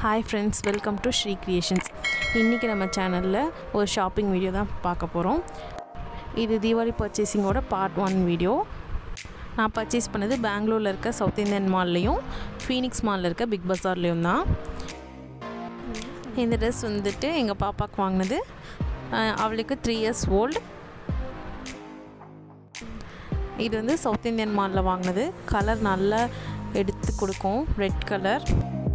hi friends welcome to Sri creations இன்றைக்கி நம்ம சேனலில் ஒரு ஷாப்பிங் வீடியோ தான் பார்க்க போகிறோம் இது தீபாவளி பர்ச்சேசிங்கோட பார்ட் ஒன் வீடியோ நான் பர்ச்சேஸ் பண்ணது பெங்களூரில் இருக்க சவுத் இந்தியன் மால்லையும் ஃபீனிக்ஸ் மாலில் இருக்க பிக் பஸார்லேயும் தான் இந்த ட்ரெஸ் வந்துட்டு எங்கள் பாப்பாவுக்கு வாங்கினது அஹ், அவளுக்கு த்ரீ இயர்ஸ் ஓல்டு இது வந்து சவுத் இந்தியன் மாலில் வாங்கினது கலர் நல்லா எடுத்து கொடுக்கும் ரெட் கலர்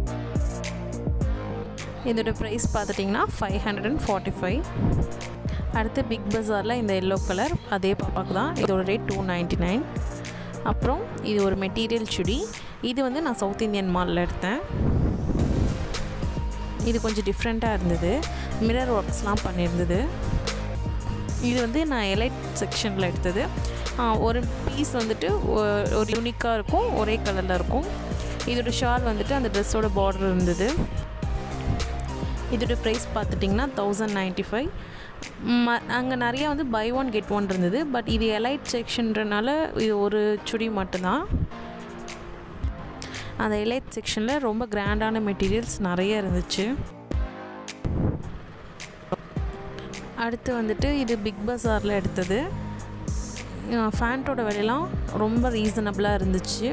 இதோட ப்ரைஸ் பார்த்துட்டிங்கன்னா five hundred and forty five அடுத்து பிக் பஸாரில் இந்த எல்லோ கலர் அதே பாப்பாக்கு தான் இதோட ரேட் டூ நைன்ட்டி நைன் அப்புறம் இது ஒரு மெட்டீரியல் சுடி இது வந்து நான் சவுத் இந்தியன் மாலில் எடுத்தேன் இது கொஞ்சம் டிஃப்ரெண்ட்டாக இருந்தது மிரர் ஒர்க்ஸ்லாம் பண்ணியிருந்தது இது வந்து நான் எலைட் செக்ஷனில் எடுத்தது ஆ, ஒரு பீஸ் வந்துட்டு ஒ- ஒரு யூனிக்காக இருக்கும் ஒரே கலரில் இருக்கும் இதோட ஷால் வந்துட்டு அந்த ட்ரெஸ்ஸோட பார்டர் இருந்தது இதோட ப்ரைஸ் பார்த்துட்டிங்கன்னா தௌசண்ட் நைன்ட்டி ஃபைவ் ம அங்கே நிறையா வந்து பை ஒன் கெட் ஒன் இருந்தது பட் இது எலைட் செக்ஷன்றனால இது ஒரு சுடி மட்டும்தான் அந்த எலைட் செக்ஷனில் ரொம்ப கிராண்டான மெட்டீரியல்ஸ் நிறைய இருந்துச்சு அடுத்து வந்துட்டு இது பிக் பஸாரில் எடுத்தது ஃபேண்ட்டோட விலையெல்லாம் ரொம்ப ரீசனபிளாக இருந்துச்சு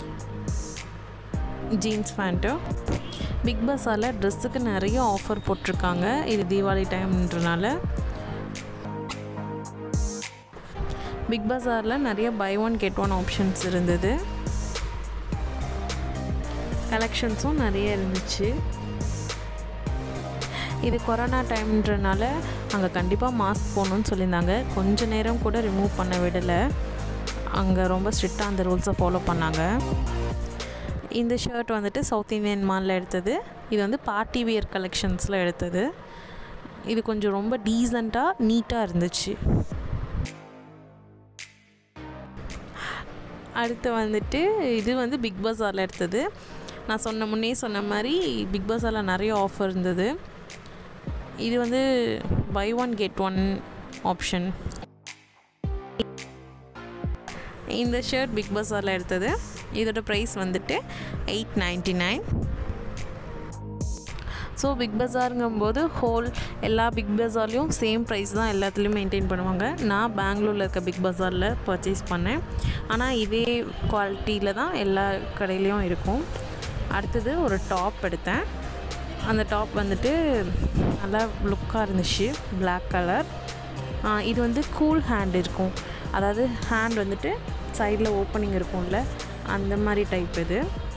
ஜீன்ஸ் ஃபேண்ட்டு பிக் பஸாரில் ட்ரெஸ்ஸுக்கு நிறைய ஆஃபர் போட்டிருக்காங்க இது தீபாவளி டைம்ன்றனால பிக் பஸாரில் நிறைய buy one get one options இருந்தது கலெக்ஷன்ஸும் நிறைய இருந்துச்சு இது கொரோனா டைம்ன்றனால அங்கே கண்டிப்பாக மாஸ்க் போடணும்னு சொல்லியிருந்தாங்க கொஞ்ச நேரம் கூட ரிமூவ் பண்ண விடலை அங்கே ரொம்ப ஸ்ட்ரிக்டாக அந்த ரூல்ஸை ஃபாலோ பண்ணாங்க இந்த ஷர்ட் வந்துட்டு சவுத் இந்தியன் மாலில் எடுத்தது இது வந்து பார்ட்டி வியர் கலெக்ஷன்ஸில் எடுத்தது இது கொஞ்சம் ரொம்ப டீசெண்டாக நீட்டாக இருந்துச்சு அடுத்து வந்துட்டு இது வந்து பிக் பஸாரில் எடுத்தது நான் சொன்ன முன்னே சொன்ன மாதிரி பிக் பஸாரில் நிறைய ஆஃபர் இருந்தது இது வந்து buy one get one option இந்த ஷர்ட் பிக் பஸாரில் எடுத்தது இதோட ப்ரைஸ் வந்துட்டு eight ninety nine so Big பஸாருங்கும்போது ஹோல் எல்லா பிக் பஸார்லேயும் சேம் ப்ரைஸ் தான் எல்லாத்துலேயும் மெயின்டைன் பண்ணுவாங்க நான் பெங்களூரில் இருக்க பிக் பஸாரில் பர்ச்சேஸ் பண்ணேன் ஆனால் இதே குவாலிட்டியில் தான் எல்லா கடையிலையும் இருக்கும் அடுத்தது ஒரு டாப் எடுத்தேன் அந்த டாப் வந்துட்டு நல்லா லுக்காக இருந்துச்சு Black கலர் இது வந்து கூல் ஹேண்ட் இருக்கும் அதாவது ஹேண்ட் வந்துட்டு சைடில் ஓப்பனிங் இருக்கும்ல அந்த மாதிரி டைப் இது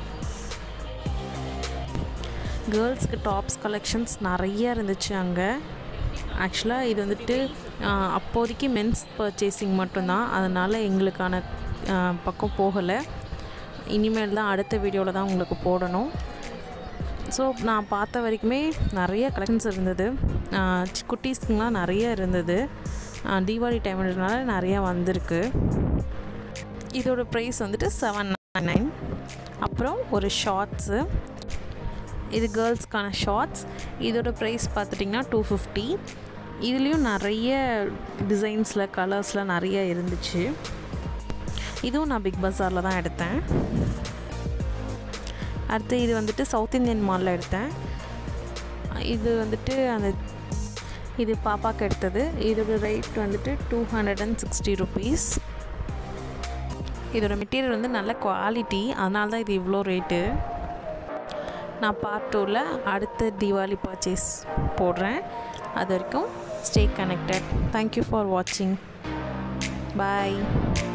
கேர்ள்ஸ்க்கு டாப்ஸ் கலெக்ஷன்ஸ் நிறைய இருந்துச்சு அங்கே ஆக்சுவலாக இது வந்துட்டு ஆஹ், அப்போதைக்கு மென்ஸ் பர்ச்சேசிங் மட்டும்தான் அதனால் எங்களுக்கான ஆஹ், பக்கம் போகலை இனிமேல் தான் அடுத்த வீடியோவில் தான் உங்களுக்கு போடணும் ஸோ நான் பார்த்த வரைக்குமே நிறைய கலெக்ஷன்ஸ் இருந்தது ஆஹ், சி- குட்டீஸ்க்குலாம் நிறைய இருந்தது ஆஹ், தீபாவளி டைம்ன்றனால நிறையா வந்திருக்கு இதோட ப்ரைஸ் வந்துட்டு செவன் நைன் அப்புறம் ஒரு ஷார்ட்ஸு இது கேர்ள்ஸ்க்கான ஷார்ட்ஸ் இதோட ப்ரைஸ் பார்த்துட்டிங்கன்னா டூ ஃபிஃப்டி இதுலேயும் நிறைய டிசைன்ஸில் கலர்ஸில் நிறைய இருந்துச்சு இதுவும் நான் பிக் பஸாரில் தான் எடுத்தேன் அடுத்து இது வந்துட்டு சவுத் இந்தியன் மாலில் எடுத்தேன் இது வந்துட்டு அந்த இது பாப்பாக்கு எடுத்தது இதோட ரேட் வந்துட்டு two hundred and sixty rupees இதோட மெட்டீரியல் வந்து நல்ல குவாலிட்டி அதனால தான் இது இவ்வளோ ரேட்டு நான் பார்ட் டூவில் அடுத்த தீபாவளி பர்ச்சேஸ் போடுறேன் அது வரைக்கும் ஸ்டே கனெக்டட் தேங்க்யூ ஃபார் வாட்சிங் பாய்